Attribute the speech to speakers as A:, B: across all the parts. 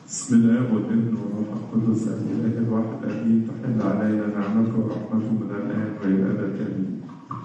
A: بسم الله والابن والروح القدس الاله الواحد امين تحل علينا نعمته ورحمته من الان والى الابد امين.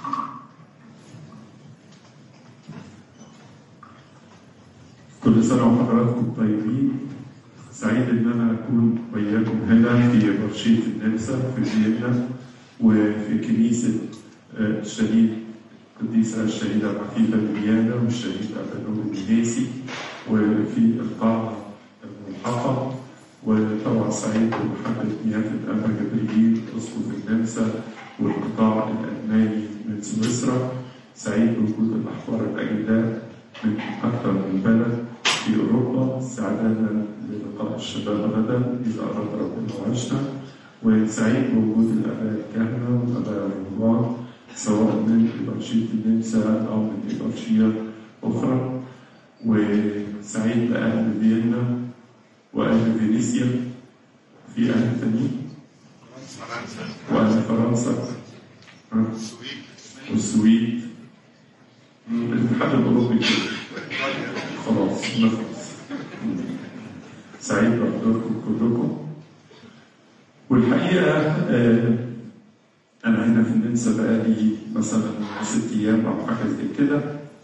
A: كل سنه وحضراتكم طيبين سعيد ان انا اكون وياكم هنا في برشيه النمسا في فيينا وفي كنيسه آه، الشهيد القديسه الشهيده عفيفه الميانا والشهيد ابانوب النيسي وفي القاعه الملحقه وطبعا سعيد بمحبه نيافه ابا جبريل اسقف النمسا والقطاع الالماني من سويسرا سعيد بوجود الاحبار الاجلاء من اكثر من بلد في اوروبا استعدادا للقاء الشباب غدا اذا اراد ربنا وعشنا وسعيد بوجود الاباء الكهنه والاباء الرهبان سواء من إبرشية النمسا أو من إبرشية أخرى وسعيد بأهل فيينا وأهل فينيسيا في أهل تانيين وأهل فرنسا ها؟ والسويد مم، الاتحاد الأوروبي كله خلاص نخلص مم. سعيد بحضوركم كلكم والحقيقة آه، أنا هنا في النمسا بقالي مثلا ست أيام أو حاجة زي كده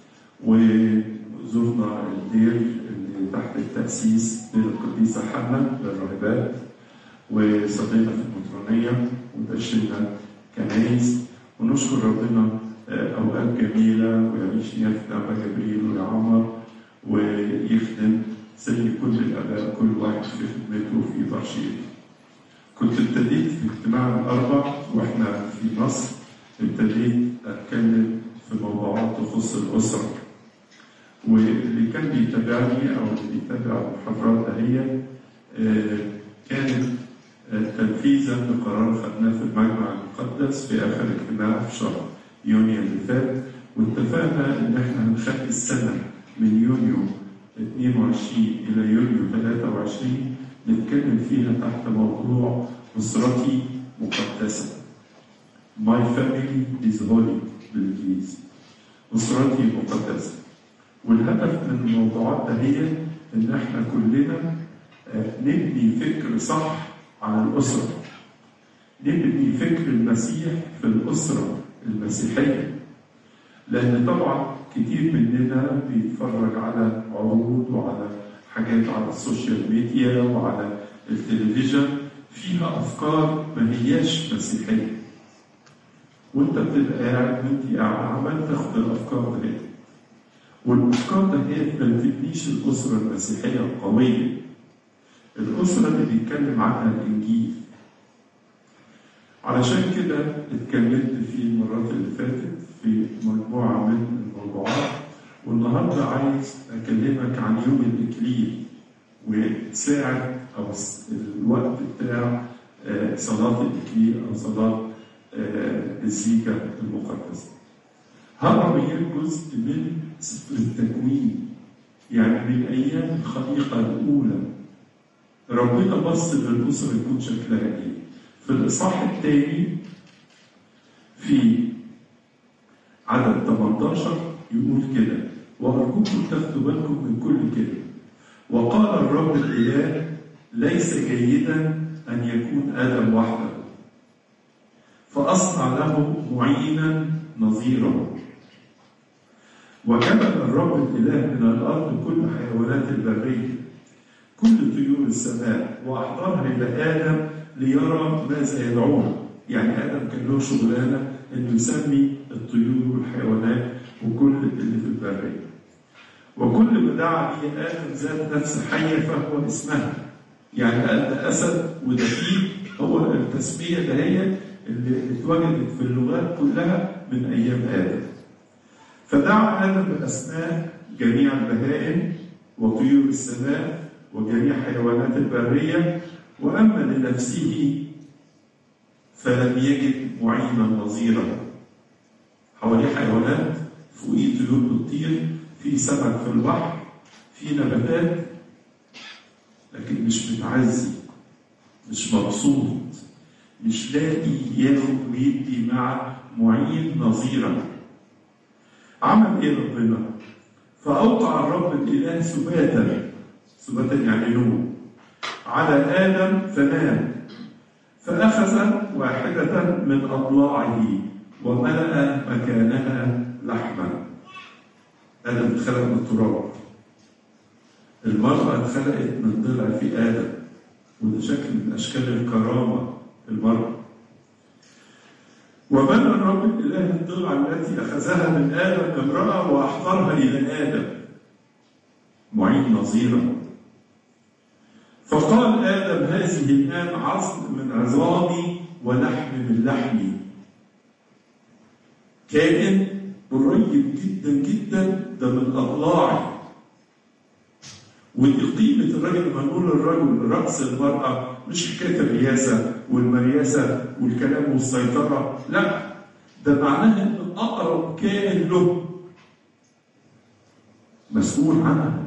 A: وزرنا الدير اللي تحت التأسيس للقديسة حنا للراهبات وصلينا في المطرانية ودشنا كنايس ونشكر ربنا آه، أوقات جميلة ويعيش نيافة أبا جبريل ويعمر ويخدم زي كل الآباء كل واحد في خدمته في برشيته. كنت ابتديت في اجتماع الأربع وإحنا في مصر ابتديت أتكلم في موضوعات تخص الأسرة واللي كان بيتابعني أو اللي بيتابع المحاضرات دهية آه، كانت آه، تنفيذا لقرار خدناه في المجمع المقدس في آخر اجتماع في شهر يونيو اللي فات واتفقنا إن إحنا هنخلي السنة من يونيو 22 إلى يونيو 23 نتكلم فيها تحت موضوع أسرتي مقدسة. My family is holy بالإنجليزي. أسرتي مقدسة. والهدف من الموضوعات ده هي إن إحنا كلنا آه، نبني فكر صح عن الأسرة. نبني فكر المسيح في الأسرة المسيحية. لأن طبعا كتير مننا بيتفرج على عروض وعلى حاجات على السوشيال ميديا وعلى التلفزيون فيها افكار ما هياش مسيحيه وانت بتبقى قاعد وانت قاعد عمال تاخد الافكار دي والافكار ده هي ما بتبنيش الاسره المسيحيه القويه الاسره اللي بيتكلم عنها الانجيل علشان كده اتكلمت في المرات اللي فاتت في مجموعه من الموضوعات والنهارده عايز اكلمك عن يوم الاكليل وساعه او الس- الوقت بتاع آه، صلاه الاكليل او صلاه آه، الزيكه المقدسه. هقرا وياك جزء من سفر التكوين يعني من ايام الخليقه الاولى ربنا بص للاسره يكون شكلها ايه؟ في الاصحاح الثاني في عدد 18 يقول كده وأرجوكم تاخدوا بالكم من كل كلمة وقال الرب الإله ليس جيدا أن يكون آدم وحده فأصنع له معينا نظيرا وجبل الرب الإله من الأرض كل حيوانات البرية كل طيور السماء وأحضرها إلى آدم ليرى ماذا يدعون يعني آدم كان له شغلانة إنه يسمي الطيور والحيوانات وكل اللي في البرية وكل ما دعا به آدم ذات نفس حية فهو اسمها يعني قال ده أسد وده فيل هو التسمية ده هي اللي اتوجدت في اللغات كلها من أيام آدم فدعا آدم بأسماء جميع البهائم وطيور السماء وجميع حيوانات البرية وأما لنفسه فلم يجد معينا نظيرا حواليه حيوانات فوقيه طيور بتطير في سمك في البحر في نباتات لكن مش متعزي مش مبسوط مش لاقي ياخد ويدي مع معين نظيرا عمل ايه ربنا؟ فأوقع الرب الإله سباتا سباتا يعني نوم على آدم فنام فأخذ واحدة من أضلاعه وملأ مكانها لحما آدم اتخلق من التراب المرأة اتخلقت من ضلع في آدم وده شكل من أشكال الكرامة المرأة وبنى الرب الإله الضلع التي أخذها من آدم امرأة وأحضرها إلى آدم معين نظيرا فقال آدم هذه الآن عظم من عظامي ولحم من لحمي كائن قريب جدا جدا ده من أضلاعي ودي قيمة الرجل لما نقول الرجل رأس المرأة مش حكاية الرياسة والمرياسة والكلام والسيطرة لا ده معناه إن أقرب كائن له مسؤول عنها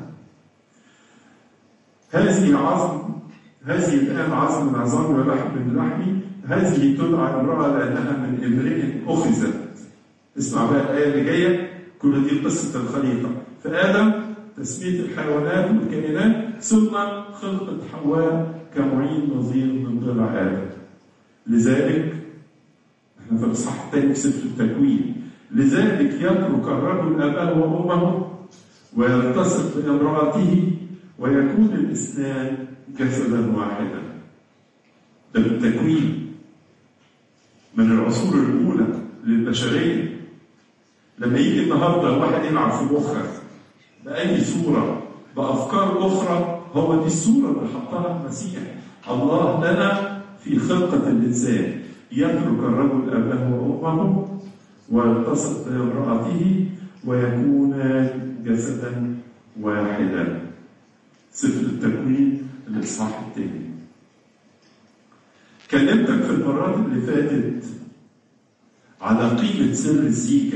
A: هذه عظم هذه الآن عظم من عظام ولحم من لحمي هذه تدعى امرأة لأنها من امرئ أخذت اسمع بقى الآية اللي جاية كل دي قصة الخليقة فآدم تسمية الحيوانات والكائنات ثم خلقت حواء كمعين نظير من ضلع آدم لذلك احنا في الإصحاح الثاني في سفر التكوين لذلك يترك الرجل أباه وأمه ويلتصق بامرأته ويكون الاثنان جسدا واحدا ده بالتكوين من العصور الأولى للبشرية لما يجي النهارده واحد يلعب في مخك بأي صورة بأفكار أخرى هو دي الصورة اللي حطها المسيح الله لنا في خلقة الإنسان يترك الرجل أباه وأمه ويلتصق بامرأته ويكون جسدا واحدا سفر التكوين الإصحاح الثاني كلمتك في المرات اللي فاتت على قيمة سر الزيجة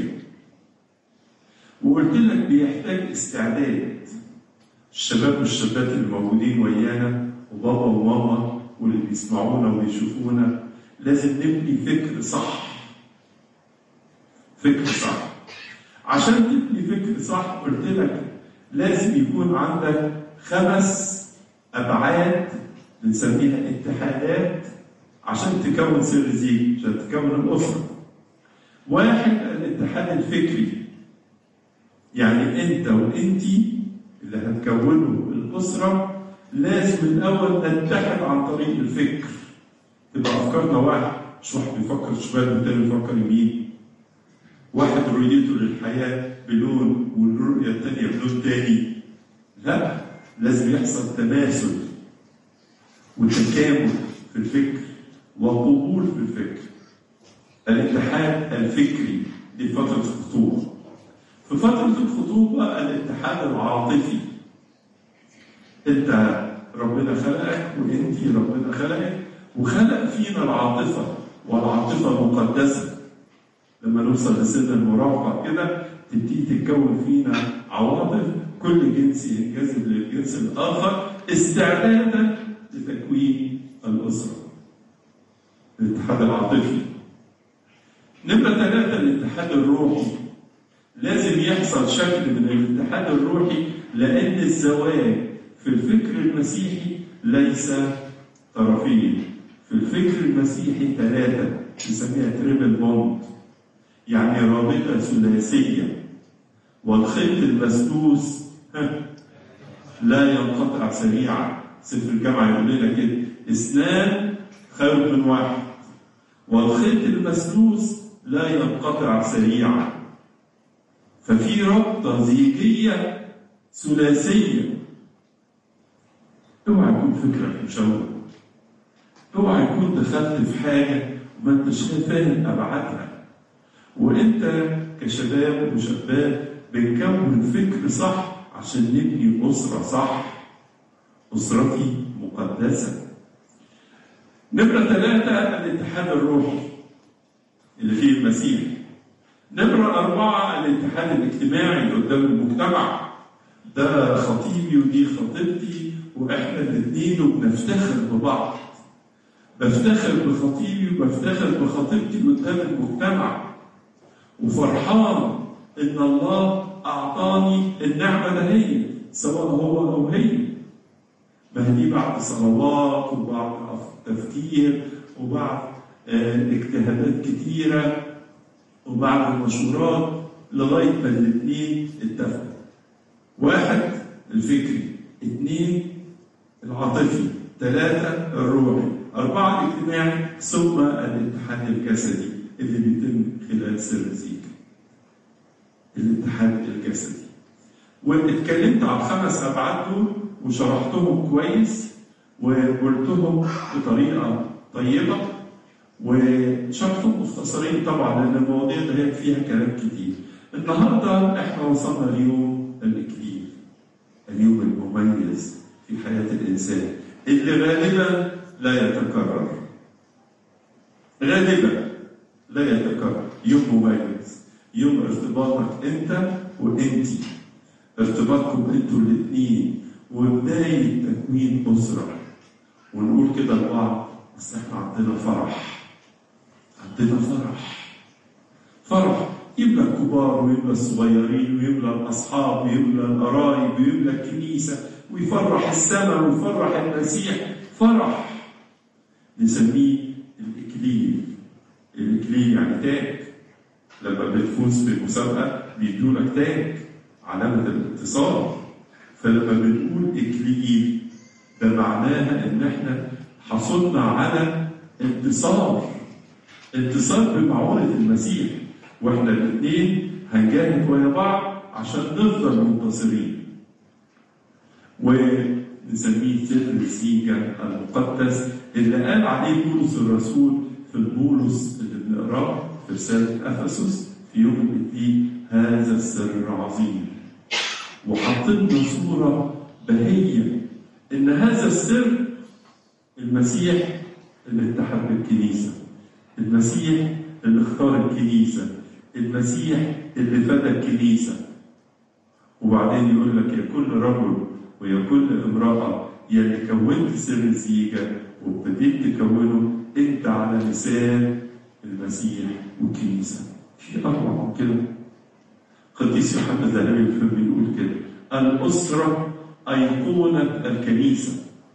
A: وقلت لك بيحتاج استعداد الشباب والشابات اللي موجودين ويانا وبابا وماما واللي بيسمعونا وبيشوفونا لازم نبني فكر صح فكر صح عشان تبني فكر صح قلت لك لازم يكون عندك خمس ابعاد بنسميها اتحادات عشان تكون سر زيج عشان تكون الاسره واحد الاتحاد الفكري يعني انت وانتي اللي هتكونوا الاسره لازم الاول نتحد عن طريق الفكر تبقى افكارنا واحد مش واحد بيفكر شمال والتاني بيفكر يمين واحد رؤيته للحياه بلون والرؤيه الثانيه بلون تاني لا لازم يحصل تماثل وتكامل في الفكر وقبول في الفكر الاتحاد الفكري دي فترة الخطوبة في فترة الخطوبة الاتحاد العاطفي انت ربنا خلقك وانتي ربنا خلقك وخلق فينا العاطفة والعاطفة مقدسة لما نوصل لسن المراهقة كده تبتدي تتكون فينا عواطف كل جنس ينجذب للجنس الآخر استعدادا لتكوين الأسرة الاتحاد العاطفي نمرة ثلاثة الاتحاد الروحي لازم يحصل شكل من الاتحاد الروحي لأن الزواج في الفكر المسيحي ليس طرفين في الفكر المسيحي ثلاثة نسميها تريبل بوند يعني رابطة ثلاثية والخيط المسدوس لا ينقطع سريعا سفر الجامعة يقول لنا كده اثنان خير من واحد والخيط المسدوس لا ينقطع سريعا ففي ربطة زيجية ثلاثية اوعى يكون فكرك مشوه اوعى يكون دخلت في حاجة وما انتش فاهم ابعادها وانت كشباب وشابات بنكون فكر صح عشان نبني اسره صح اسرتي مقدسه نمرة ثلاثة الاتحاد الروحي اللي فيه المسيح نمرة أربعة الاتحاد الاجتماعي اللي قدام المجتمع ده خطيبي ودي خطيبتي وإحنا الاثنين وبنفتخر ببعض بفتخر بخطيبي وبفتخر بخطيبتي قدام المجتمع وفرحان إن الله أعطاني النعمة دهية سواء هو أو هي ما هي دي بعد صلوات وبعد تفكير وبعد آه، اجتهادات كتيرة وبعد مشورات لغاية ما الاثنين اتفقوا واحد الفكري اثنين العاطفي ثلاثة الروحي أربعة الاجتماعي ثم الاتحاد الجسدي اللي بيتم خلال سر زيكا الاتحاد الجسدي واتكلمت على الخمس أبعاد دول وشرحتهم كويس وقلتهم بطريقة طيبة وشرحهم مختصرين طبعا لأن المواضيع ده فيها كلام كتير النهاردة احنا وصلنا ليوم الإكليل اليوم المميز في حياة الإنسان اللي غالبا لا يتكرر غالبا لا يتكرر يوم مميز يوم ارتباطك انت وانتي ارتباطكم انتوا الاثنين وبداية تكوين أسرة ونقول كده لبعض بس احنا عندنا فرح عندنا فرح فرح يملى الكبار ويملى الصغيرين ويملى الأصحاب ويملى القرايب ويملى الكنيسة ويفرح السماء ويفرح المسيح فرح نسميه الإكليل الإكليل يعني تاج لما بتفوز في مسابقة بيدولك تاج علامة الانتصار فلما بنقول إكليل ده معناها إن إحنا حصلنا على انتصار انتصار بمعونة المسيح واحنا الاثنين هنجاهد ويا بعض عشان نفضل منتصرين ونسميه سر السيجا المقدس اللي قال عليه بولس الرسول في البولس اللي بنقراه في رسالة أفسس في يوم الاثنين هذا السر عظيم وحطينا صورة بهية إن هذا السر المسيح اللي اتحد بالكنيسة المسيح اللي اختار الكنيسة المسيح اللي فدى الكنيسة وبعدين يقول لك يا كل رجل ويا كل امرأة يا اللي كونت سر الزيجة وابتديت تكونه انت على لسان المسيح والكنيسة في أروع من كده قديس يوحنا ذهبي الفم بيقول كده الأسرة أيقونة الكنيسة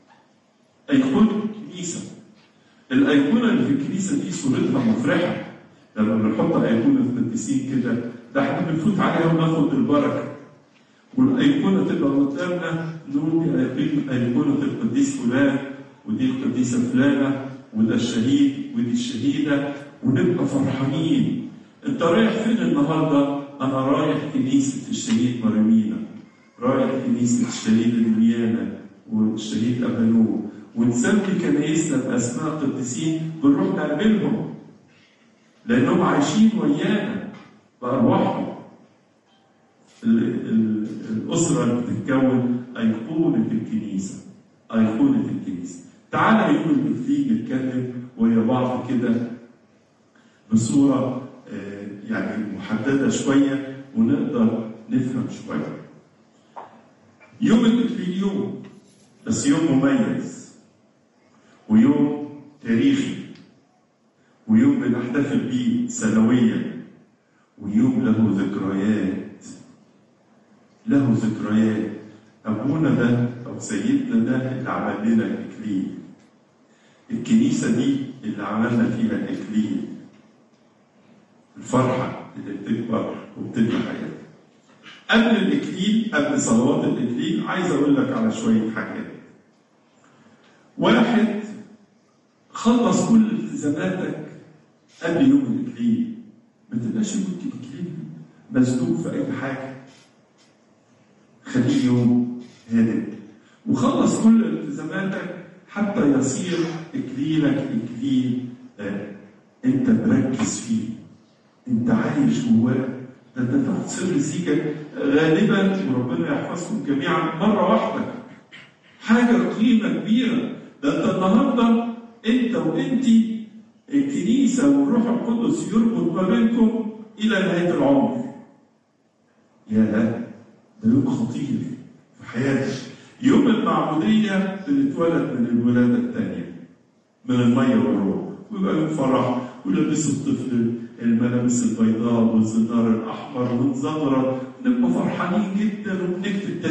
A: أيقونة الكنيسة الأيقونة اللي في الكنيسة دي صورتها مفرحة لما بنحط أيقونة القديسين كده ده احنا بنفوت عليها وناخد البركة والأيقونة تبقى قدامنا نقول دي أيقونة القديس فلان ودي القديسة فلانة وده الشهيد ودي الشهيدة ونبقى فرحانين انت رايح فين النهارده؟ انا رايح كنيسة الشهيد مريمينا رايح كنيسة الشهيد الميانا والشهيد أبانوب ونسمي كنايسنا بأسماء قديسين بنروح نقابلهم لأنهم عايشين ويانا بأرواحهم ال- ال- الأسرة اللي بتتكون أيقونة الكنيسة أيقونة الكنيسة تعالى يوم الاثنين نتكلم ويا بعض كده بصورة آه، يعني محددة شوية ونقدر نفهم شوية يوم الاثنين يوم بس يوم مميز ويوم تاريخي ويوم بنحتفل بيه سنويا ويوم له ذكريات له ذكريات أبونا ده أو سيدنا ده اللي عمل لنا الإكليل الكنيسة دي اللي عملنا فيها الإكليل الفرحة اللي بتكبر وبتبني حياتنا قبل الإكليل قبل صلوات الإكليل عايز أقول لك على شوية حاجات واحد خلص كل التزاماتك قبل يوم الإكليل ما تبقاش يوم الإكليل مزنوق في أي حاجة خليه يوم هادئ وخلص كل التزاماتك حتى يصير إكليلك إكليل آه، أنت مركز فيه أنت عايش جواه ده أنت تاخد سر الزيجة غالبا وربنا يحفظكم جميعا مرة واحدة حاجة قيمة كبيرة ده أنت النهاردة أنت وأنتي الكنيسة والروح القدس يربط ما بينكم إلى نهاية العمر يا ده يوم خطير في حياتك يوم المعمودية بنتولد من الولادة الثانية من المية والروح ويبقى يوم فرح ولبس الطفل الملابس البيضاء والزنار الأحمر ونزغرط نبقى فرحانين جدا وبنكتب تاريخ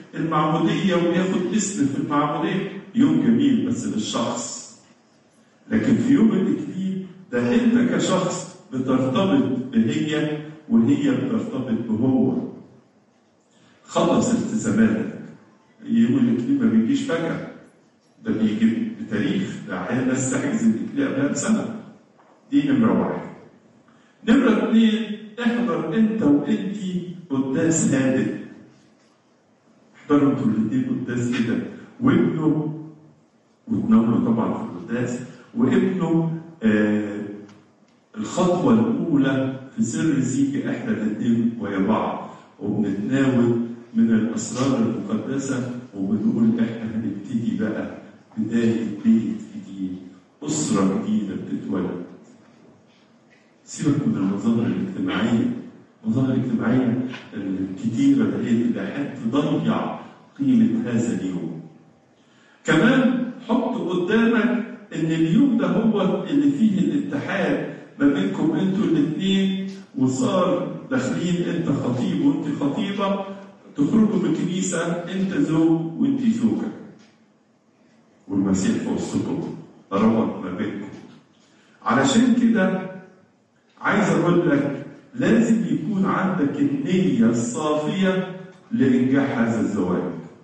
A: المعمودية وياخد اسم في المعمودية يوم جميل بس للشخص لكن في يوم الإكليل ده أنت كشخص بترتبط بهي وهي بترتبط بهو خلص التزاماتك يوم الإكليل ما بيجيش فجأة ده بيجي بتاريخ ده عايز ناس تحجز الإكليل قبلها بسنة دي نمرة واحد نمرة اثنين احضر انت وانتي قداس هادئ احضروا انتوا الاثنين قداس كده وابنه وتناولوا طبعا في القداس وابنه آه الخطوة الأولى في سر زيج احنا الاثنين ويا بعض وبنتناول من الأسرار المقدسة وبنقول احنا هنبتدي بقى بداية بيت جديد أسرة جديدة بتتولد سيبك من المظاهر الاجتماعية المظاهر الاجتماعية الكتيرة دهيت اللي هتضيع قيمة هذا اليوم كمان حط قدامك ان اليوم ده هو اللي فيه الاتحاد ما بينكم انتوا الاثنين وصار داخلين انت خطيب وانت خطيبه تخرجوا من الكنيسه انت زوج وانت زوجه والمسيح في وسطكم ربط ما بينكم علشان كده عايز اقول لك لازم يكون عندك النية الصافية لإنجاح هذا الزواج.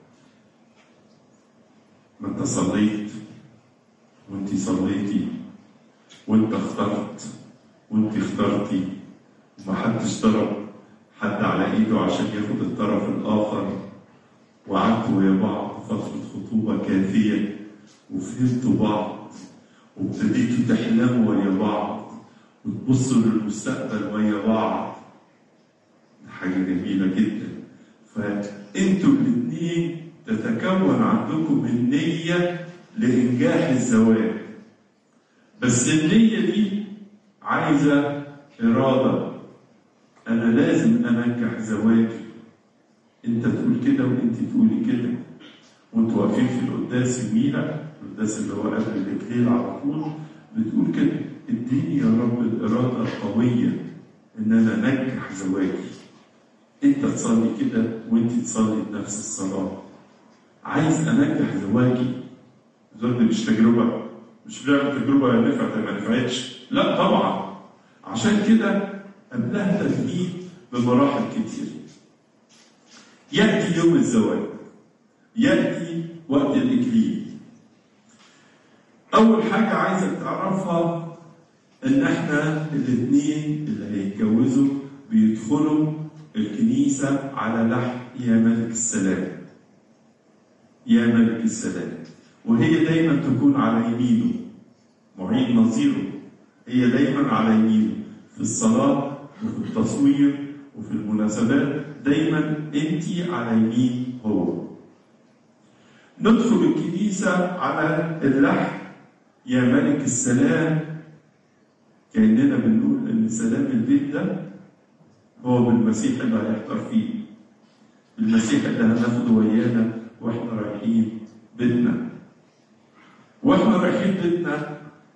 A: ما أنت صليت وأنت صليتي وأنت اخترت وأنت اخترتي ومحدش ضرب حد على إيده عشان ياخد الطرف الآخر وقعدتوا ويا بعض فترة خطوبة كافية وفهمتوا بعض وابتديتوا تحلموا ويا بعض وتبصوا للمستقبل ويا بعض حاجة جميلة جدا فانتوا الاثنين تتكون عندكم النية لإنجاح الزواج بس النية دي عايزة إرادة أنا لازم أنجح زواجي أنت تقول كده وأنت تقولي كده وأنتوا واقفين في القداس يمينك القداس اللي هو قبل الإكليل على طول بتقول كده اديني يا رب الإرادة القوية إن أنا أنجح زواجي. أنت تصلي كده وأنت تصلي بنفس الصلاة. عايز أنجح زواجي الزواج دي مش تجربة مش بنعمل تجربة نفعت ما نفعتش لا طبعا عشان كده قبلها تثبيت بمراحل كتير يأتي يوم الزواج يأتي وقت الإكليل أول حاجة عايزك تعرفها إن إحنا الاتنين اللي هيتجوزوا بيدخلوا الكنيسة على لحن يا ملك السلام. يا ملك السلام. وهي دايما تكون على يمينه. معين نظيره. هي دايما على يمينه. في الصلاة وفي التصوير وفي المناسبات دايما أنت على يمين هو. ندخل الكنيسة على اللحن يا ملك السلام كأننا بنقول إن سلام البيت ده هو بالمسيح اللي هيحضر فيه المسيح اللي هناخده ويانا واحنا رايحين بيتنا واحنا رايحين بيتنا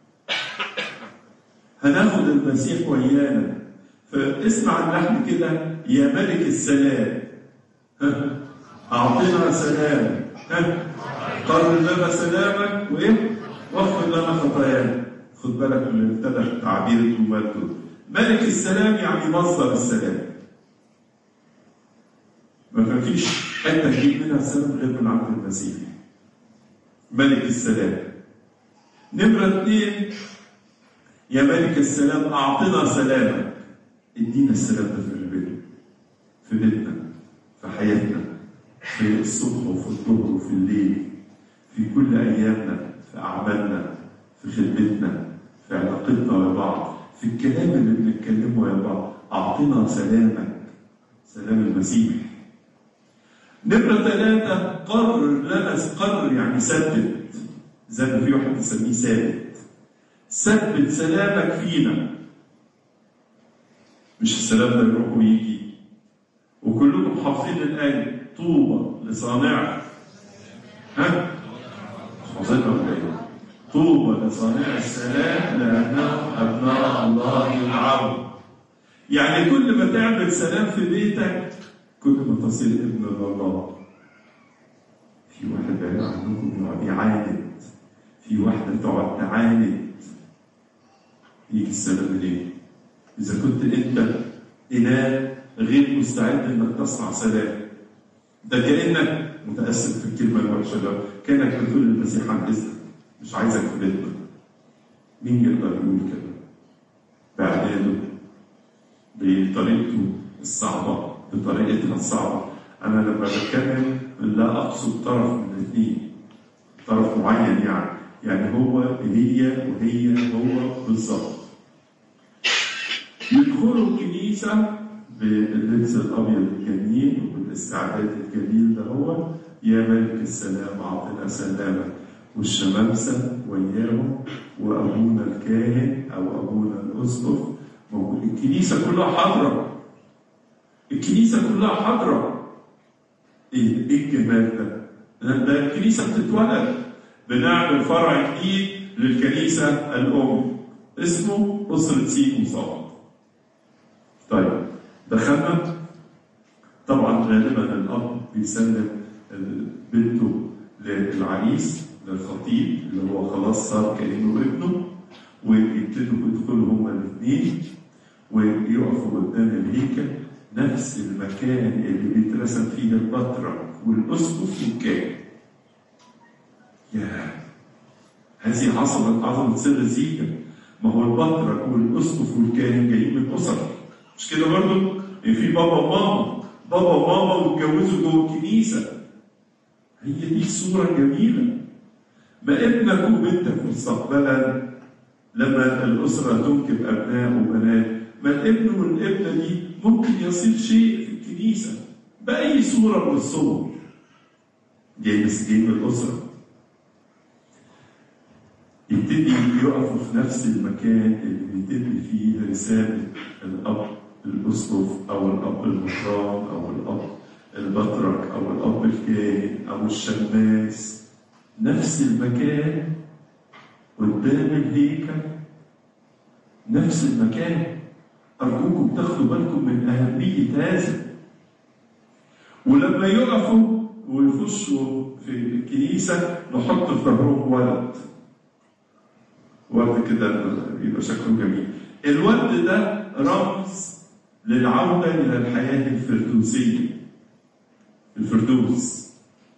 A: هناخد المسيح ويانا فاسمع اللحن كده يا ملك السلام ها أعطنا سلام ها قرر لنا سلامك وإيه؟ واغفر لنا خطايانا خد بالك من اللي ابتدى تعبير المجد ملك السلام يعني مصدر السلام ما فيش حته تجيب منها السلام غير من عند المسيح ملك السلام نمرة اثنين يا ملك السلام أعطنا سلامك ادينا السلام ده في البيت في بيتنا في حياتنا في الصبح وفي الظهر وفي الليل في كل أيامنا في أعمالنا في خدمتنا في علاقتنا ببعض في الكلام اللي بنتكلمه يا بعض أعطنا سلامك سلام المسيح نمرة ثلاثة قرر لنا قرر يعني ثبت زي ما في واحد بيسميه ثابت ثبت سلامك فينا مش السلام ده يروح ويجي وكلكم حافظين الآية طوبى لصانع ها؟ حافظينها ولا ايه؟ طوبى لصانع السلام لأنهم أبناء الله العون. يعني كل ما تعمل سلام في بيتك كل ما تصير ابن الله. في واحد بعيد عنكم يقعد يعاند في واحدة تقعد تعاند يجي السبب منين؟ إذا كنت أنت إناء غير مستعد إنك تصنع سلام ده كأنك متأسف في الكلمة الوحشة ده كأنك بتقول للمسيح عن إذنك مش عايزك في بيتنا مين يقدر يقول كده؟ بعناده بطريقته الصعبة بطريقتها الصعبة أنا لما بتكلم لا أقصد طرف من الاثنين طرف معين يعني يعني هو هي وهي هو بالظبط يدخلوا الكنيسة باللبس الأبيض الجميل وبالاستعداد الجميل ده هو يا ملك السلام أعطنا سلامك والشمامسة وياهم وأبونا الكاهن أو أبونا الأسقف موجود الكنيسة كلها حاضرة الكنيسة كلها حاضرة إيه إيه الجمال ده؟ ده ده الكنيسة بتتولد بنعمل فرع جديد للكنيسة الأم اسمه أسرة سيك وصاد طيب دخلنا طبعا غالبا الأب بيسلم بنته للعريس للخطيب اللي هو خلاص صار كأنه ابنه ويبتدوا يدخلوا هما الاثنين ويقفوا قدام الهيكل نفس المكان اللي بيترسم فيه البطرة والأسقف والكاهن. يا هذه عظمة عظمة سر الزيجة ما هو البطرة والأسقف والكاهن جايين من أسر مش كده برضه؟ في بابا وماما بابا وماما واتجوزوا جوه الكنيسة هي دي صورة جميلة ما ابنك وبنتك مستقبلا لما الأسرة تنكب أبناء وبنات ما الابن والابنة دي ممكن يصير شيء في الكنيسة بأي صورة من الصور جاي مسكين الأسرة يبتدي يقفوا في نفس المكان اللي بيتم فيه رسالة الأب الأسقف أو الأب المحرم أو الأب البطرك أو الأب الكاهن أو الشماس نفس المكان قدام الهيكل نفس المكان أرجوكم تاخدوا بالكم من أهمية هذا ولما يقفوا ويخشوا في الكنيسة نحط في ظهرهم ولد ولد كده بيبقى شكله جميل الولد ده رمز للعودة إلى الحياة الفردوسية الفردوس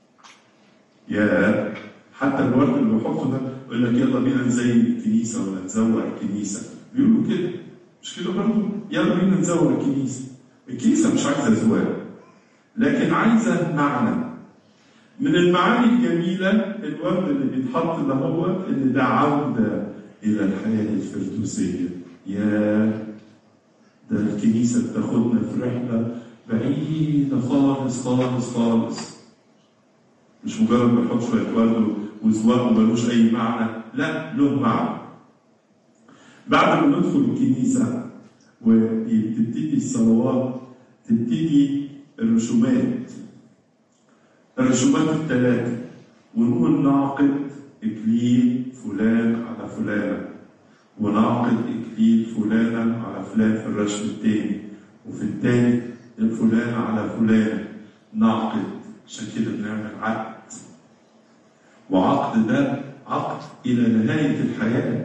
A: يا حتى الورد اللي بيحطه ده يقول لك يلا بينا نزين الكنيسة ولا نزوق الكنيسة بيقولوا كده مش كده برضه يلا بينا نزوق الكنيسة الكنيسة مش عايزة زواج لكن عايزة معنى من المعاني الجميلة الورد اللي بيتحط ده هو إن ده عودة إلى الحياة الفردوسية يا ده الكنيسة بتاخدنا في رحلة بعيدة خالص خالص خالص مش مجرد بنحط شوية ورد وزواج وملوش أي معنى لا له معنى بعد ما ندخل الكنيسة وتبتدي الصلوات تبتدي الرسومات الرسومات الثلاثة ونقول نعقد إكليل فلان على فلانة ونعقد إكليل فلانة على فلان في الرسم الثاني وفي الثاني فلان على فلان نعقد عشان كده بنعمل عقد وعقد ده عقد إلى نهاية الحياة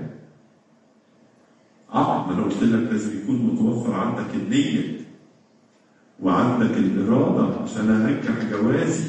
A: عقد ما أنا قلت لك لازم يكون متوفر عندك النية وعندك الإرادة عشان أنجح جوازي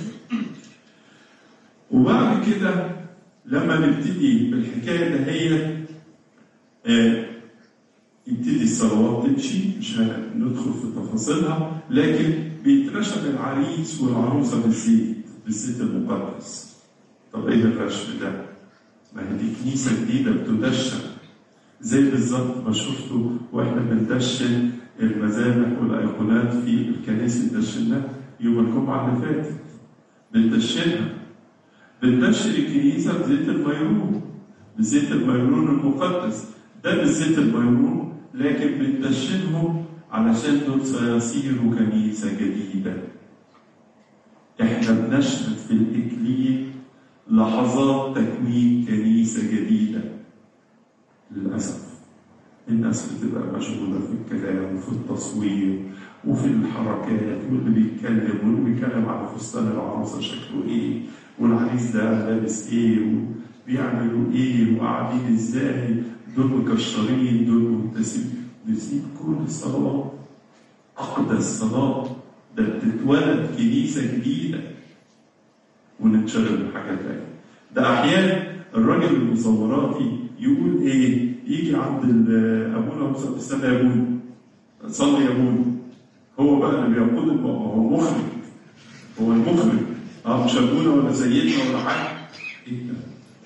A: وبعد كده لما نبتدي بالحكاية ده هي آه يبتدي الصلوات تمشي مش هندخل في تفاصيلها لكن بيترشم العريس والعروسة بالزيت بالزيت المقدس طب ايه الرشم ده؟ ما هي دي كنيسة جديدة بتدشن زي بالظبط ما شفتوا واحنا بندشن المذابح والايقونات في الكنائس اللي دشناها يوم الجمعة اللي فاتت بندشنها بندشن الكنيسة بزيت الميرون بزيت الميرون المقدس ده بالزيت الميرون لكن بندشنهم علشان دول سيصيروا كنيسة جديدة احنا بنشهد في الإكليل لحظات تكوين كنيسة جديدة للأسف الناس بتبقى مشغولة في الكلام وفي التصوير وفي الحركات واللي بيتكلم واللي بيتكلم على فستان العروسة شكله ايه والعريس ده لابس ايه وبيعملوا ايه وقاعدين ازاي دول مكشرين دول مبتسمين نسيب كل الصلوات أقدس صلاة ده بتتولد كنيسة جديدة ونتشغل بحاجة تانية ده أحيانا الراجل المصوراتي يقول إيه يجي عند ال- أبونا موسى في السنة يا أبونا صلي يا أبونا هو بقى اللي بيقود الم- هو مخرج هو المخرج اه مش أبونا ولا سيدنا ولا حاجة إيه ده؟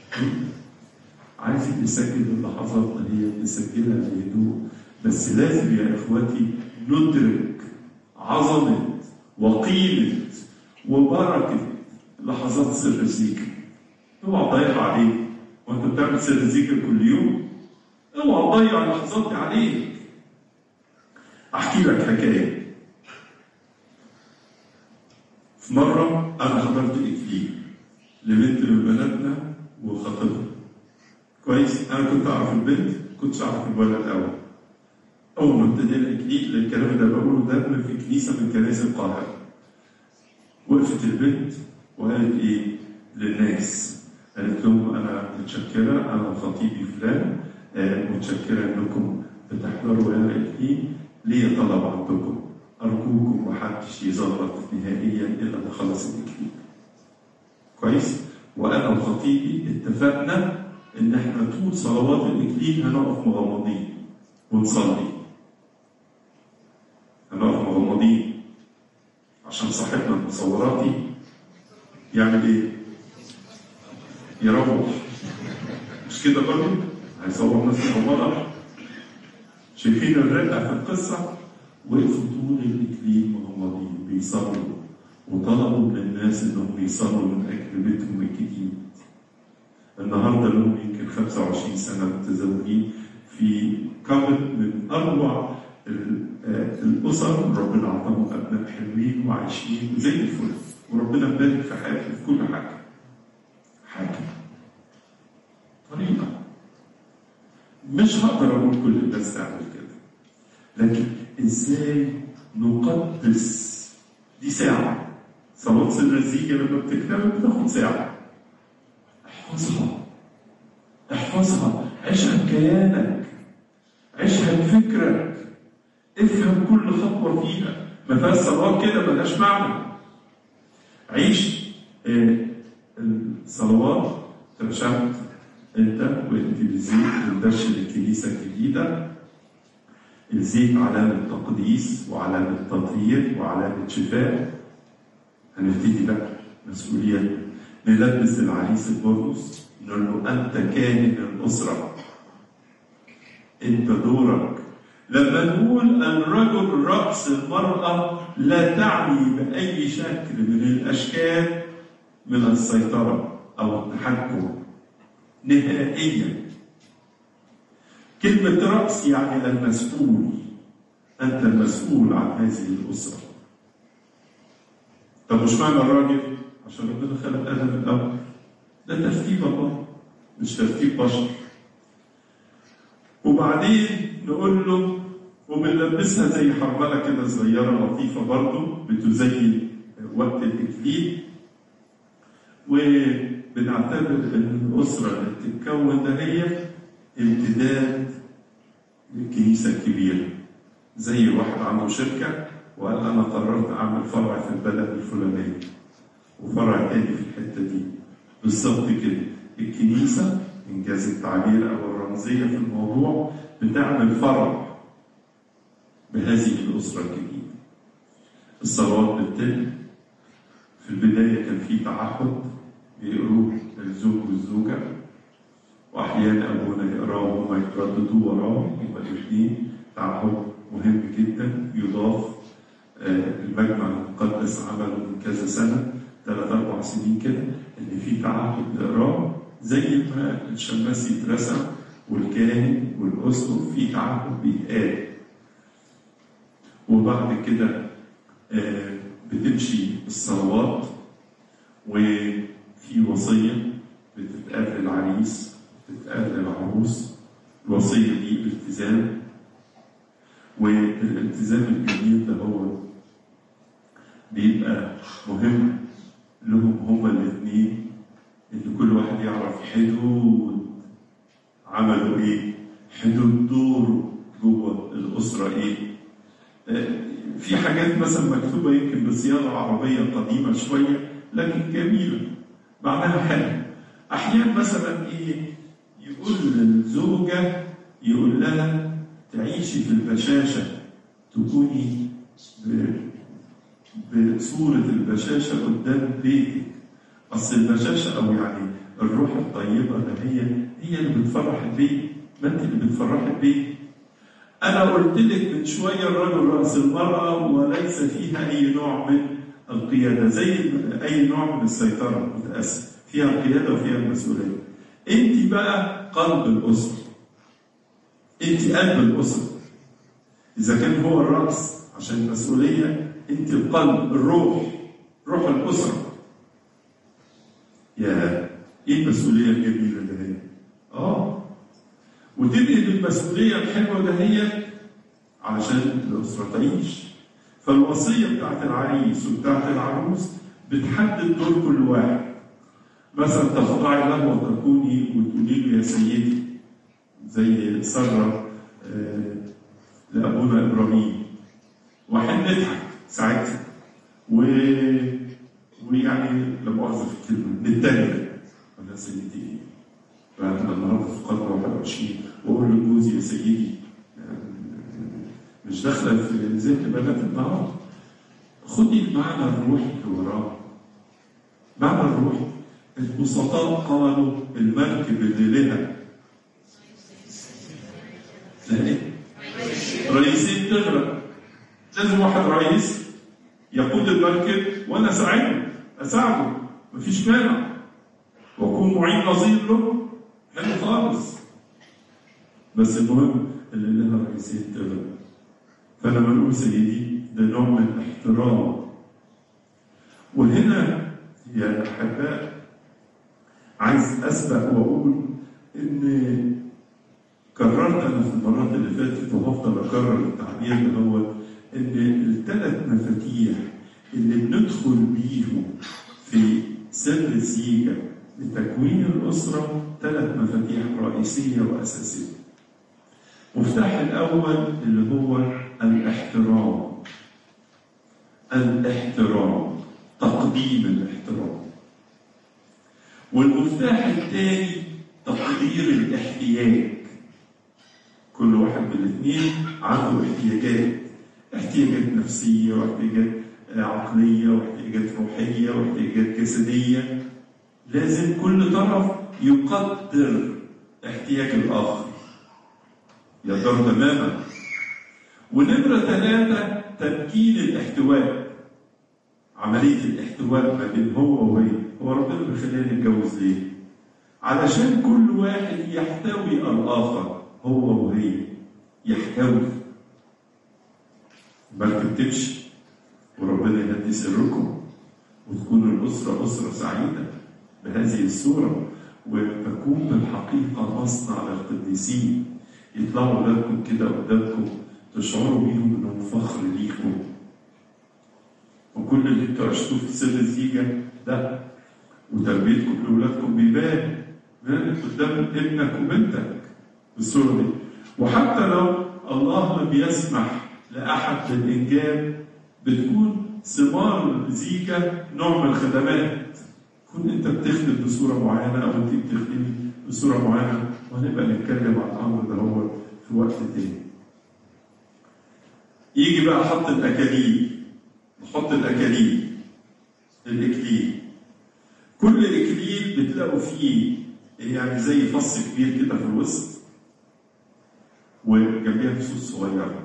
A: عايز يسجل اللحظات اللي هي بنسجلها بهدوء بس لازم يا اخواتي ندرك عظمه وقيمه وبركه لحظات سر الذكر اوعى تضيع عليك وانت بتعمل سر الذكر كل يوم اوعى تضيع اللحظات دي عليك احكي لك حكايه في مره انا حضرت اكليل لبنت من بناتنا وخطيبها كويس انا كنت اعرف البنت كنتش اعرف الولد الاول اول ما ابتدينا اكليل الكلام اللي بقوله ده من في كنيسه من كنائس القاهره وقفت البنت وقالت ايه للناس قالت لهم انا متشكره انا خطيبي فلان آه، متشكره انكم بتحضروا هنا الاكليل ليا طلب عندكم ارجوكم محدش يزغرط نهائيا الا ما خلص الاكليل كويس وانا وخطيبي اتفقنا ان احنا طول صلوات الاكليل هنقف مغمضين ونصلي هنقف مغمضين عشان صاحبنا المصوراتي يعمل ايه؟ يروح مش كده برضه؟ هيصور ناس مغمضة شايفين الرقة في القصة؟ وقفوا طول الاكليل مغمضين بيصلوا وطلبوا من الناس انهم يصلوا من اجل بيتهم الجديد النهارده لهم يمكن 25 سنه متزوجين في كابل من اروع ال- آه، الاسر ربنا اعطاهم ابناء حلوين وعايشين زي الفل وربنا مبارك في حياتهم في كل حاجه حاجه طريقه مش هقدر اقول كل الناس تعمل كده لكن ازاي نقدس دي ساعه صلاه سر الزيجه لما بتكتبها بتاخد ساعه احفظها احفظها عيشها بكيانك عيشها بفكرك افهم كل خطوة فيها ما فيهاش صلوات كده ملهاش معنى عيش آه، الصلوات ترشمت انت وانت بالزيت بتدشن الكنيسة الجديدة الزيت علامة تقديس وعلامة تطهير وعلامة شفاء هنبتدي بقى مسؤوليتنا نلبس العريس البرقص نقول له انت كاهن الاسره انت دورك لما نقول الرجل راس المراه لا تعني باي شكل من الاشكال من السيطره او التحكم نهائيا كلمه راس يعني المسؤول انت المسؤول عن هذه الاسره طب مش معنى الراجل عشان ربنا خلق ادم الاول ده ترتيب الله مش ترتيب بشر وبعدين نقول له وبنلبسها زي حرمله كده صغيره لطيفه برضه بتزين وقت الاكليل وبنعتبر ان الاسره اللي بتتكون ده هي امتداد للكنيسه الكبيره زي واحد عنده شركه وقال انا قررت اعمل فرع في البلد الفلانيه وفرع تاني في الحته دي بالظبط كده الكنيسه انجاز التعبير او الرمزيه في الموضوع بتعمل فرع بهذه الاسره الجديده الصلوات بتتم في البدايه كان في تعهد بيقروه الزوج والزوجه واحيانا ابونا يقراه وهم يترددوا وراه هما الاثنين تعهد مهم جدا يضاف آه، المجمع المقدس عمله من كذا سنه ثلاث اربع سنين كده ان في تعهد نقراه زي ما الشماس يترسم والكاهن والاسقف في تعهد بيتقال وبعد كده آه، بتمشي الصلوات وفي وصيه بتتقال للعريس بتتقال للعروس الوصيه دي التزام والالتزام الجميل ده هو بيبقى مهم لهم هما الاثنين ان كل واحد يعرف حدود عملوا ايه حدود دوره جوه الاسره ايه في حاجات مثلا مكتوبه يمكن بصياغه عربيه قديمه شويه لكن جميله معناها حلو احيانا مثلا ايه يقول للزوجه يقول لها تعيشي في البشاشه تكوني بصورة البشاشة قدام بيتك أصل البشاشة أو يعني الروح الطيبة اللي هي هي اللي بتفرح البيت ما أنت اللي بتفرح البيت أنا قلت لك من شوية الرجل رأس المرأة وليس فيها أي نوع من القيادة زي أي نوع من السيطرة متأسف فيها القيادة وفيها المسؤولية أنت بقى قلب الأسرة أنت قلب الأسرة إذا كان هو الرأس عشان المسؤولية أنت القلب الروح روح الأسرة يا إيه المسؤولية الجميلة ده هي آه وتبقي بالمسؤولية الحلوة ده هي علشان الأسرة تعيش فالوصية بتاعت العريس وبتاعت العروس بتحدد دور كل واحد مثلا تخضعي له وتكوني وتقولي له يا سيدي زي سارة آه لأبونا إبراهيم واحد نضحك ساعتها و... ويعني لا مؤاخذة في الكلمة نتريق ولا سيدي إيه؟ فأنا النهارده في قرن 21 وأقول لجوزي يا سيدي مش داخلة في ذهن بنات النهار خدي المعنى الروحي اللي وراه معنى الروحي البسطاء قالوا المركب اللي لها لا رئيسين تغرق لازم واحد رئيس يقود المركب وانا اساعده اساعده مفيش مانع واكون معين نظير له حلو خالص بس المهم اللي لها رئيسين تغرق فانا بقول سيدي ده نوع من الاحترام وهنا يا احباء عايز اسبق واقول ان كررت انا في المرات اللي فاتت وهفضل اكرر التعبير ده هو ان الثلاث مفاتيح اللي بندخل بيهم في سر الزيجه لتكوين الاسره ثلاث مفاتيح رئيسيه واساسيه. المفتاح الاول اللي هو الاحترام. الاحترام تقديم الاحترام. والمفتاح الثاني تقدير الاحتياج. كل واحد من الاثنين عنده احتياجات احتياجات نفسية واحتياجات عقلية واحتياجات روحية واحتياجات جسدية لازم كل طرف يقدر احتياج الآخر يقدر تماما ونمرة ثلاثة تمكين الاحتواء عملية الاحتواء ما بين هو وهي هو ربنا بيخلينا نتجوز ليه؟ علشان كل واحد يحتوي الآخر هو وهي يحتوي المركب تمشي وربنا يهدي سركم وتكون الأسرة أسرة سعيدة بهذه الصورة وتكون بالحقيقة مصنع للقديسين يطلعوا أولادكم كده قدامكم تشعروا بيهم إنهم فخر ليكم وكل اللي انتوا عشتوه في سر الزيجة ده وتربيتكم لأولادكم بيبان بيبان قدام ابنك وبنتك بالصورة دي وحتى لو الله ما بيسمح لأحد بالإنجاب بتكون ثمار الزيجة نوع من الخدمات كون أنت بتخدم بصورة معينة أو أنت بتخدمي بصورة معينة وهنبقى نتكلم عن الأمر ده هو في وقت تاني. يجي بقى حط الأكاليل نحط الأكاليل الإكليل كل إكليل بتلاقوا فيه يعني زي فص كبير كده في الوسط وجنبيها فصوص صغيرة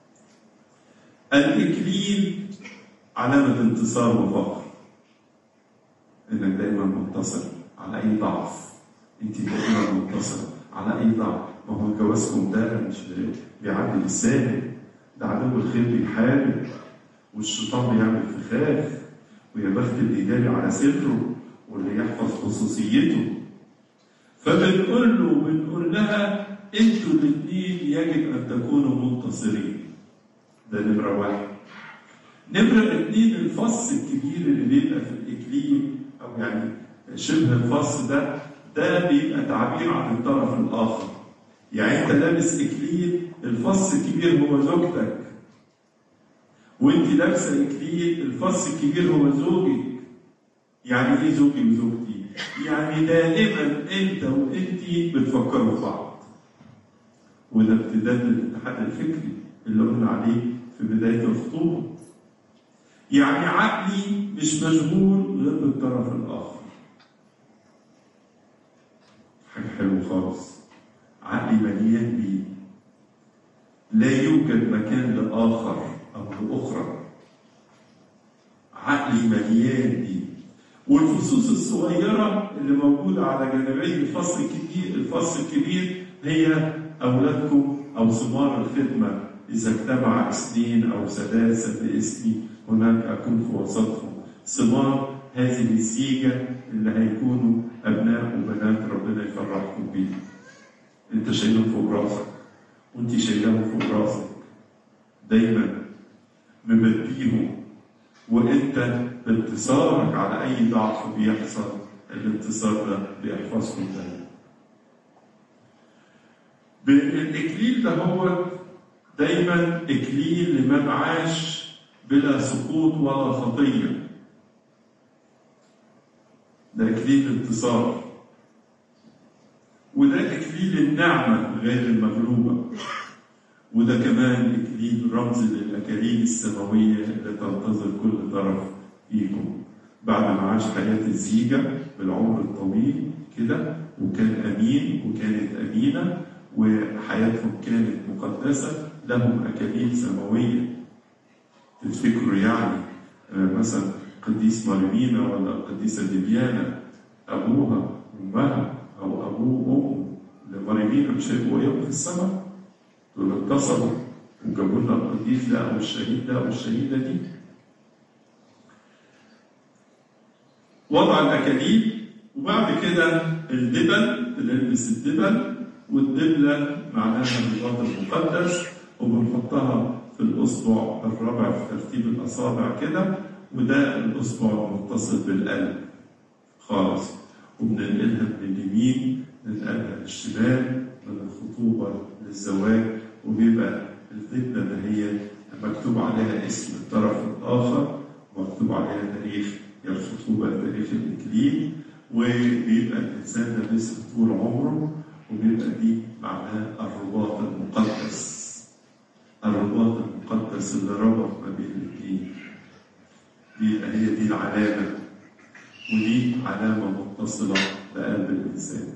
A: الإكليل علامة انتصار وفخر إنك دايما منتصر على أي ضعف أنت دايما منتصرة على أي ضعف ما هو جوازكم ده مش بيعدي بالسالب ده عدو الخير بيحارب والشيطان بيعمل فخاخ ويا بخت اللي يداري على سره واللي يحفظ خصوصيته فبنقول له بنقول لها انتوا الاثنين يجب ان تكونوا منتصرين ده نمرة واحد نمرة اثنين الفص الكبير اللي بيبقى في الإكليل او يعني شبه الفص ده ده بيبقى تعبير عن الطرف الاخر يعني انت لابس اكليل الفص الكبير هو زوجتك وانت لابسه اكليل الفص الكبير هو زوجك يعني ايه زوجي وزوجتي يعني دائما انت وانت بتفكروا في بعض وده امتداد للاتحاد الفكري اللي قلنا عليه في بدايه الخطوبه يعني عقلي مش مشغول غير بالطرف الاخر حاجه حلوه خالص عقلي مليان بيه لا يوجد مكان لاخر او لاخرى عقلي مليان بيه والفصوص الصغيرة اللي موجودة على جانبي الفصل الكبير الفصل الكبير هي أولادكم أو ثمار الخدمة إذا اجتمع اثنين أو ثلاثة باسمي هناك أكون في وسطهم ثمار هذه الزيجة اللي هيكونوا أبناء وبنات ربنا يفرحكم بيه أنت شايلهم فوق راسك وأنت شايلهم فوق راسك دايما مبديهم وانت بانتصارك على اي ضعف بيحصل الانتصار ده بيحفظكم دايما الاكليل ده هو دايما اكليل لمن عاش بلا سقوط ولا خطيه ده اكليل الانتصار وده اكليل النعمه غير المغلوبه وده كمان إكليل رمز للأكاليل السماوية اللي تنتظر كل طرف فيكم بعد ما عاش حياة الزيجة بالعمر الطويل كده وكان أمين وكانت أمينة وحياتهم كانت مقدسة لهم أكاليل سماوية تفتكروا يعني مثلا قديس مارمينا ولا القديسة ديبيانا أبوها أمها أو أبوه أمه لمارمينا مش هيبقوا يوم في السماء دول اتصلوا وجابوا لنا القديس ده او الشهيد ده او الشهيده دي وضع الاكاليل وبعد كده الدبل بنلبس الدبل والدبله معناها الرباط المقدس وبنحطها في الاصبع الرابع في ترتيب الاصابع كده وده الاصبع المتصل بالقلب خالص وبننقلها من اليمين ننقلها للشمال من الخطوبه للزواج وبيبقى الدبلة اللي هي مكتوب عليها اسم الطرف الآخر ومكتوب عليها تاريخ الخطوبة تاريخ الإكليل وبيبقى الإنسان ده لسه طول عمره وبيبقى دي معناه الرباط المقدس الرباط المقدس اللي ربط ما بين الاثنين بيبقى هي دي العلامة ودي علامة متصلة بقلب الإنسان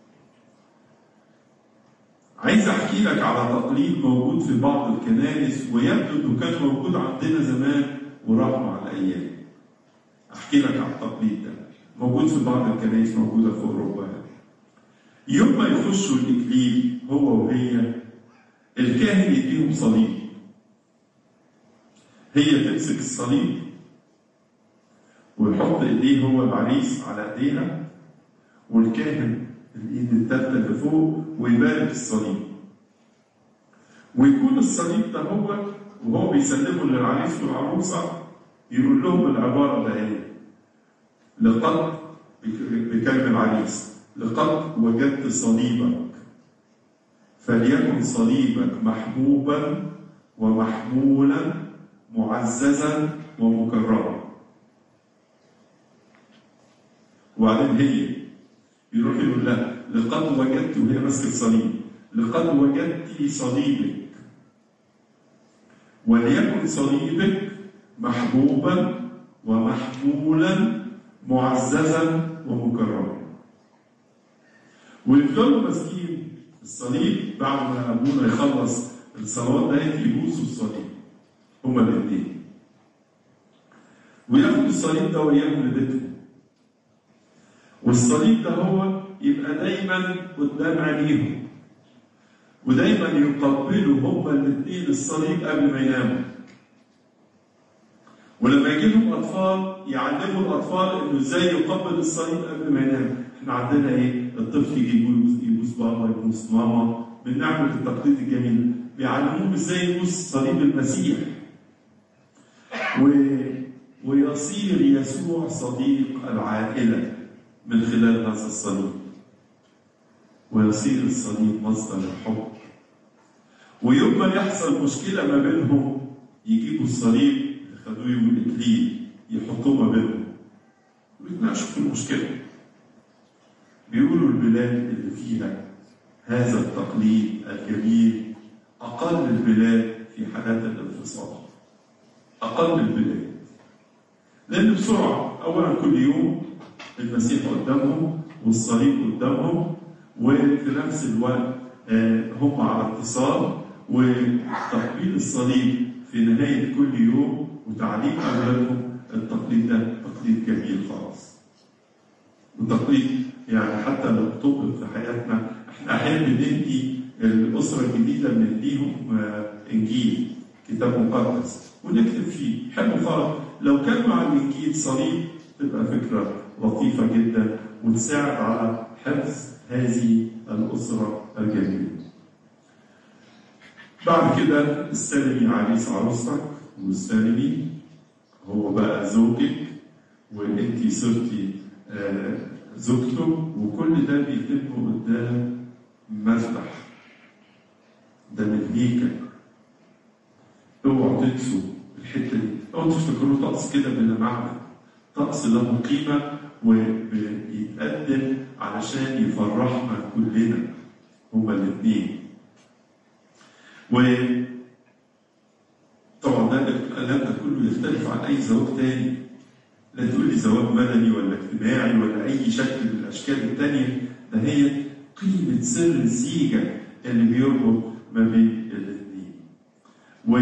A: عايز احكي لك على تقليد موجود في بعض الكنائس ويبدو انه كان موجود عندنا زمان وراح مع الايام. احكي لك عن التقليد ده. موجود في بعض الكنائس موجوده في اوروبا. يوم ما يخشوا الاكليل هو وهي الكاهن يديهم صليب. هي تمسك الصليب ويحط ايديه هو العريس على ايديها والكاهن الايد الثالثه اللي فوق ويبارك الصليب ويكون الصليب ده هو وهو بيسلمه للعريس والعروسه يقول لهم العباره ده ايه لقد بكلم العريس لقد وجدت صليبك فليكن صليبك محبوبا ومحمولا معززا ومكرما وبعدين هي يروح يقول لها لقد وجدت وهي ماسكه الصليب لقد وجدت صليبك وليكن صليبك محبوبا ومحمولا معززا ومكرما ويفضلوا ماسكين الصليب بعد ما ابونا يخلص الصلوات ديت يبوسوا الصليب هما الاثنين وياخدوا الصليب ده وياهم لبيتهم والصليب ده هو يبقى دايما قدام عينيهم ودايما يقبلوا هما الاثنين الصليب قبل ما يناموا ولما يجي لهم اطفال يعلموا الاطفال انه ازاي يقبل الصليب قبل ما ينام احنا عندنا ايه الطفل يجي يبوس يبوس بابا يبوس ماما بنعمل التقليد الجميل بيعلموهم ازاي يبوس صليب المسيح ويصير يسوع صديق العائلة من خلال هذا الصليب ويصير الصليب مصدر الحب ويوم ما يحصل مشكلة ما بينهم يجيبوا الصليب اللي خدوه يوم الإكليل يحطوه ما بينهم ويتناقشوا في المشكلة بيقولوا البلاد اللي فيها هذا التقليد الجميل أقل البلاد في حالات الانفصال أقل البلاد لأن بسرعة أولا كل يوم المسيح قدامهم والصليب قدامهم وفي نفس الوقت هم على اتصال وتقبيل الصليب في نهاية كل يوم وتعليم أولادهم التقليد ده تقليد جميل خالص وتقليد يعني حتى لو طبق في حياتنا احنا احيانا بندي الاسره الجديده بنديهم انجيل كتاب مقدس ونكتب فيه حلو خالص لو كان مع الانجيل صليب تبقى فكره لطيفه جدا وتساعد على حفظ هذه الاسره الجميله. بعد كده استلمي عريس عروستك واستلمي هو بقى زوجك وانت صرتي آه زوجته وكل ده بيتم قدام مذبح ده من الهيكل اوعوا تنسوا الحته دي اوعوا تفتكروا طقس كده بلا معنى طقس له قيمه وبيتقدم علشان يفرحنا كلنا هما الاثنين و طبعا ده الكلام ده كله يختلف عن اي زواج تاني لا تقول لي زواج مدني ولا اجتماعي ولا اي شكل من الاشكال التانيه ده هي قيمه سر الزيجه اللي بيربط ما بين الاثنين و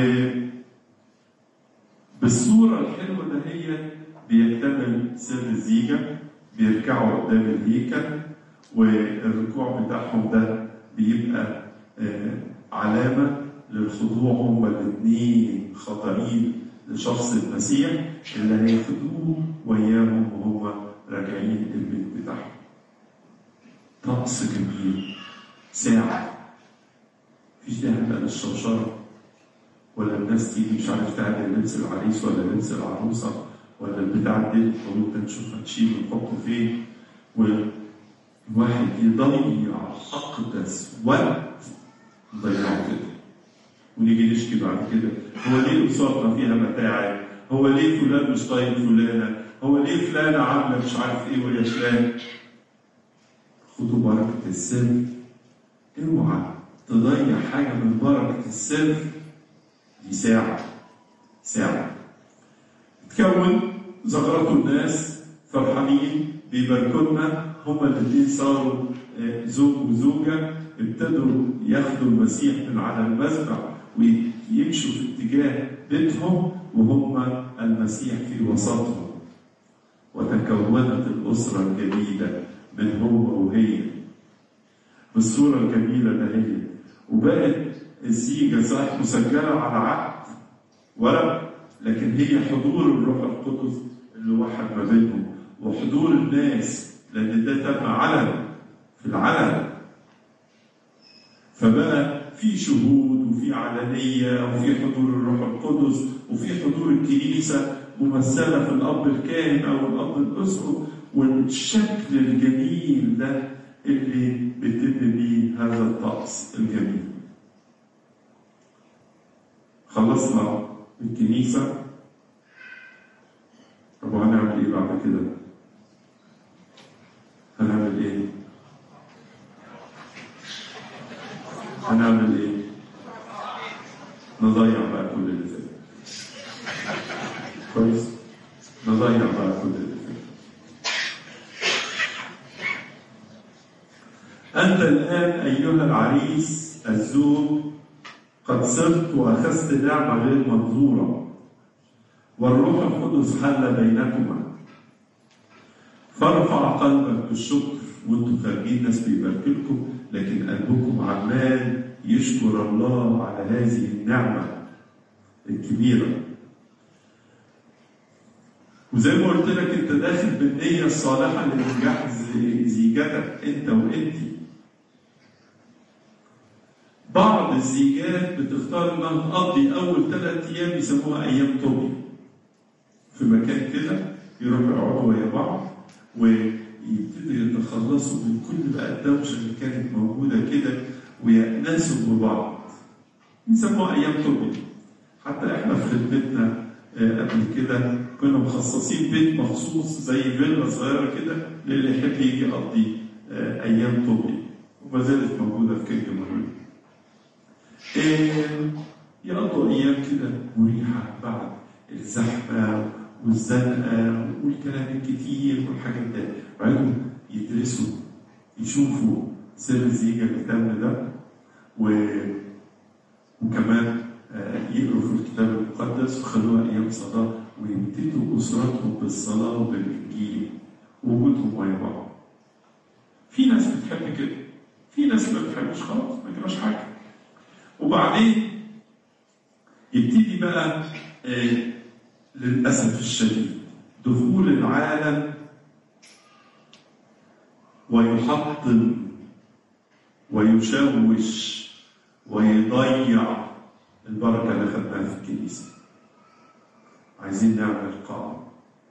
A: بالصوره الحلوه ده هي بيكتمل سر الزيجه بيركعوا قدام الهيكل والركوع بتاعهم ده بيبقى آه علامه للخضوع هما الاثنين خاضعين لشخص المسيح اللي هياخدوه وياهم وهم راجعين البيت بتاعهم. طقس جميل ساعة مفيش داعي بقى للشوشرة ولا الناس تيجي مش عارف تعمل لبس العريس ولا لبس العروسة ولا البتاع دي تقول ده نشوف هتشيل ونحطه فين والواحد يضيع أقدس وقت ضيعه كده ونيجي نشكي بعد كده هو ليه أسرتنا فيها متاعب هو ليه فلان مش طايق فلانة هو ليه فلانة عاملة مش عارف ايه ويا فلان خدوا بركة السر اوعى تضيع حاجة من بركة السر دي ساعة ساعة تكون زغرته الناس فرحانين بيباركونا هما الاثنين صاروا زوج وزوجة ابتدوا ياخدوا المسيح من على المذبح ويمشوا في اتجاه بيتهم وهم المسيح في وسطهم وتكونت الأسرة الجديدة من هو وهي بالصورة الجميلة ده هي وبقت الزيجة صحيح مسجلة على عقد ورق لكن هي حضور الروح القدس اللي وحد ما بينهم وحضور الناس لأن ده تم علنا في العلن فبقى في شهود وفي علنية وفي حضور الروح القدس وفي حضور الكنيسة ممثلة في الأب الكاهن أو الأب الأسقف والشكل الجميل ده اللي بيتم بيه هذا الطقس الجميل. خلصنا الكنيسة طب هنعمل إيه بعد كده؟ هنعمل إيه؟ هنعمل ايه؟ نضيع بقى كل اللي فات. كويس؟ نضيع بقى كل اللي فات. أنت الآن أيها العريس الزوج قد صرت وأخذت نعمة غير منظورة والروح القدس حل بينكما فارفع قلبك بالشكر وانتم خارجين ناس بيباركلكم لكن قلبكم عمال يشكر الله على هذه النعمة الكبيرة وزي ما قلت لك انت داخل بالنية الصالحة لنجاح زيجتك انت وانت بعض الزيجات بتختار انها تقضي اول ثلاث ايام يسموها ايام توبي في مكان كده يروحوا يقعدوا ويا بعض ويبتدوا يتخلصوا من كل بقى الدوشه اللي كانت موجوده كده ويأنسوا ببعض يسموها ايام توبي حتى احنا في خدمتنا آه، قبل كده كنا مخصصين بيت مخصوص زي فيلا صغيره كده للي يحب يجي يقضي آه، ايام توبي وما زالت موجوده في كينج ماري يقضوا ايام كده مريحه بعد الزحمه والزنقه والكلام الكتير والحاجات ده وبعدين يدرسوا يشوفوا سر الزيجه اللي تم ده و... وكمان آه، يقروا في الكتاب المقدس وخلوها ايام صلاه ويبتدوا اسرتهم بالصلاه وبالانجيل ووجودهم ويا بعض. في ناس بتحب كده في ناس ما بتحبش خالص ما يجراش حاجه. وبعدين يبتدي بقى آه، للاسف الشديد دخول العالم ويحطم ويشوش ويضيع البركة اللي خدناها في الكنيسة عايزين نعمل قاعة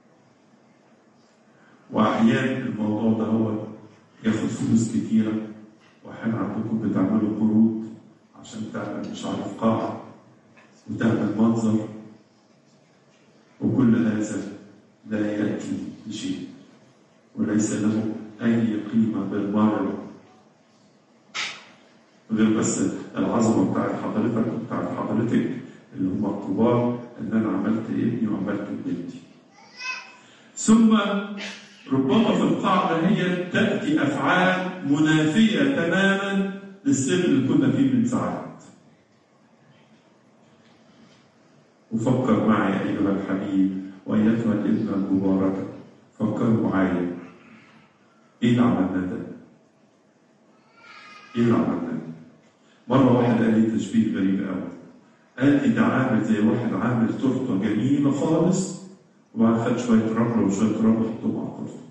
A: وأحيانا الموضوع ده هو ياخد فلوس كتيرة وأحيانا عندكم بتعملوا قروض عشان تعمل مش عارف قاعة وتعمل منظر وكل هذا لا يأتي بشيء وليس له أي قيمة بالمرة غير بس العظمه بتاعت حضرتك وبتاعت حضرتك اللي هم الكبار ان انا عملت ابني وعملت بنتي. ثم ربما في القاعده هي تاتي افعال منافيه تماما للسر اللي كنا فيه من ساعات. وفكر معي ايها الحبيب وايتها الابنه المباركه فكروا معايا ايه اللي عملناه ده؟ ايه اللي عملناه ده؟ مرة واحد قال لي تشبيه غريب قوي قال لي ده عامل زي واحد عامل تورته جميلة خالص وبعد خد شوية رمل وشوية رمل حطهم على التورته.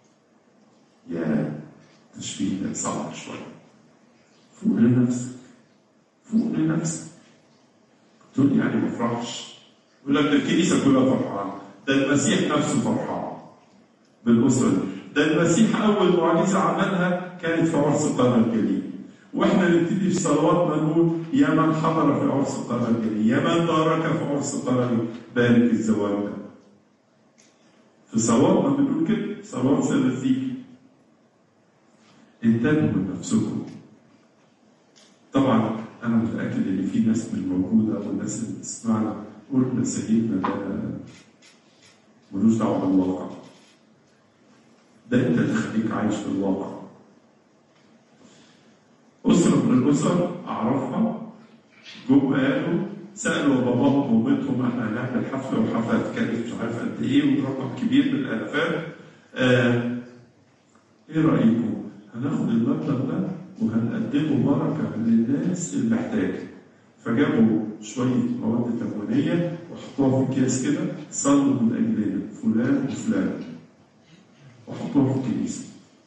A: يا تشبيه ده صعب شوية. فوق لنفسك. فوق لنفسك. تقول لي يعني ما افرحش. يقول لك ده الكنيسة كلها فرحانة. ده المسيح نفسه فرحان بالأسرة دي. ده المسيح أول معجزة عملها كانت في عرس قنا الجليل. واحنا نبتدي في صلواتنا نقول يا من حضر في عرس قنا الجليل يا من بارك في عرس قنا الجليل بارك الزواج ده في صلواتنا بنقول كده صلوات سر الزيك انتبهوا من نفسكم طبعا انا متاكد ان في ناس من الموجوده والناس اللي بتسمعنا قلنا سيدنا ده ملوش دعوه بالواقع ده انت اللي خليك عايش في الواقع أسرة من الأسر أعرفها جم قالوا سألوا باباهم ومامتهم احنا هنعمل حفلة والحفلة هتكلف مش عارف قد إيه ورقم كبير من الآلافات آه إيه رأيكم؟ هناخد المبلغ ده وهنقدمه بركة للناس المحتاجة فجابوا شوية مواد تموينية وحطوها في أكياس كده صلوا من أجلنا فلان وفلان وحطوها في الكنيسة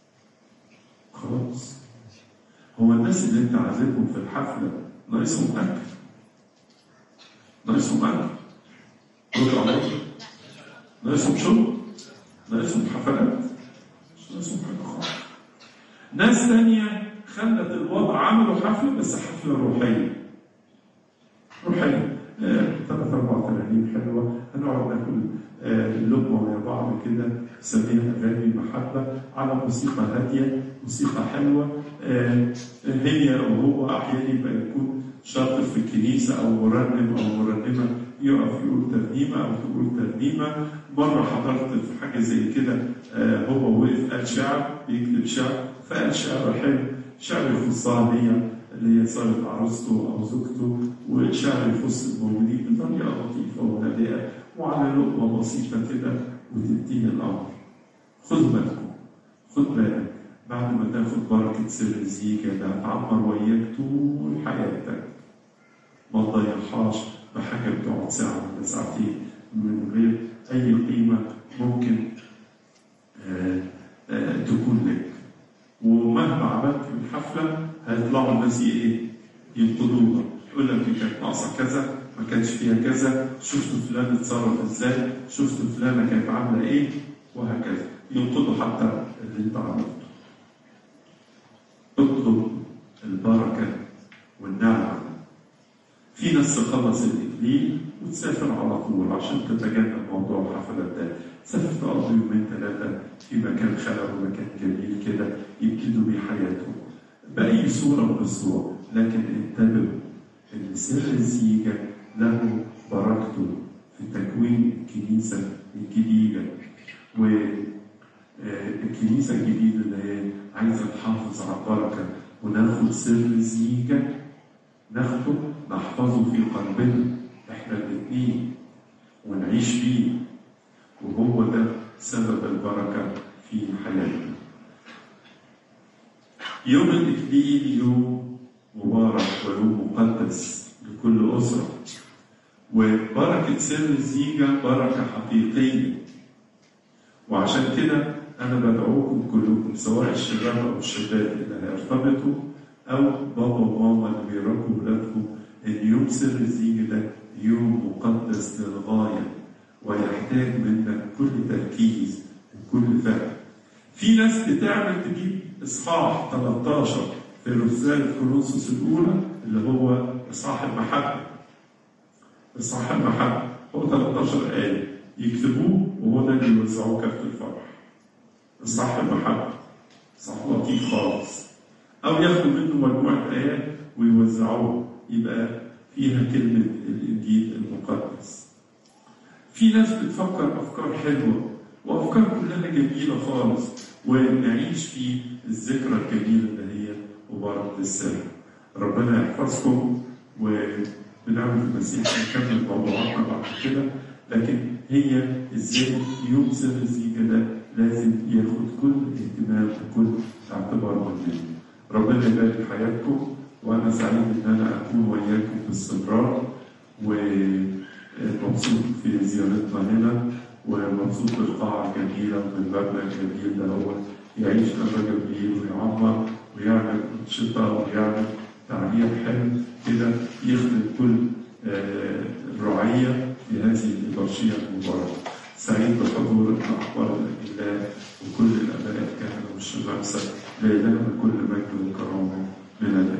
A: خلاص هو الناس اللي انت عازمهم في الحفله ناقصهم اكل ناقصهم اكل رجع مرة ناقصهم شرب ناقصهم حفلات مش ناقصهم حاجه خالص ناس تانية خلت الوضع عملوا حفلة بس حفلة روحية روحية ثلاث أربع ترانيم حلوة هنقعد ناكل آه، لقمة ويا بعض كده نسميها أغاني المحبة على موسيقى هادية موسيقى حلوة آه، هي وهو أحيانا يبقى يكون شاطر في الكنيسة أو مرنم أو مرنمة يقف يقول ترنيمة أو تقول ترنيمة مرة حضرت في حاجة زي كده آه، هو وقف قال شعر بيكتب شعر فقال شعر حلو شعر يخصها هي اللي هي صارت عروسته أو زوجته وشعر يخص الموجودين بطريقة لطيفة وهادئة وعلى لقمة بسيطة كده وتديني الأمر خد بالكم خد بالك بعد ما تاخد بركة سر الزيجة ده هتعمر وياك طول حياتك ما تضيعهاش بحاجة بتقعد ساعة ولا ساعتين من غير أي قيمة ممكن آه آه تكون لك ومهما عملت من حفلة هيطلعوا الناس ايه؟ ينقضوها يقول لك دي كانت ناقصة كذا ما كانش فيها كذا شفت فلان اتصرف ازاي شفت فلانة كانت عاملة ايه وهكذا ينقضوا حتى اللي انت عملته اطلب البركة والنعمة في ناس تخلص الإكليل وتسافر على طول عشان تتجنب موضوع الحفلات ده تسافر تقضي يومين ثلاثة في مكان خلق ومكان جميل كده يبتدوا بيه حياتهم بأي صورة من الصور لكن انتبهوا إن سر الزيجة له بركته في تكوين الكنيسة الجديدة والكنيسة الجديدة اللي هي عايزة تحافظ على البركة وناخد سر الزيجة ناخده نحفظه في قلبنا احنا الاثنين ونعيش فيه وهو ده سبب البركة في حياتنا يوم الإكليل يوم مبارك ويوم مقدس لكل أسرة وبركة سر الزيجة بركة حقيقية وعشان كده أنا بدعوكم كلكم سواء الشباب أو الشباب اللي هيرتبطوا أو بابا وماما اللي بيربوا ولادكم إن يوم سر الزيجة ده يوم مقدس للغاية ويحتاج منك كل تركيز وكل فهم. في ناس بتعمل تجيب إصحاح 13 في رسالة كورنثوس الأولى اللي هو إصحاح المحبة. إصحاح المحبة هو 13 آية يكتبوه وهو ده اللي يوزعوه كارت الفرح. إصحاح المحبة. إصحاح لطيف خالص. أو ياخدوا منه مجموعة آيات ويوزعوه يبقى فيها كلمة الإنجيل المقدس. في ناس بتفكر أفكار حلوة وأفكار كلها جميلة خالص ونعيش في الذكرى الجميلة اللي هي مباركة السر. ربنا يحفظكم وبنعمة المسيح نكمل موضوعاتنا بعد كده لكن هي ازاي يوم سر الزيجة ده لازم ياخد كل اهتمام وكل اعتبار مننا. ربنا يبارك حياتكم وانا سعيد ان انا اكون وياكم باستمرار ومبسوط في زيارتنا هنا ومبسوط بالقاعة الجميلة وبالمبنى الجميل ده هو يعيش الراجل بيه ويعمر ويعمل أنشطة ويعمل تعليم حلو كده يخدم كل الرعية في هذه الإبرشية المباركة. سعيد بحضور الأخبار الأجلاء وكل الآباء الكهنة والشمامسة لإلهنا كل مجد وكرامة من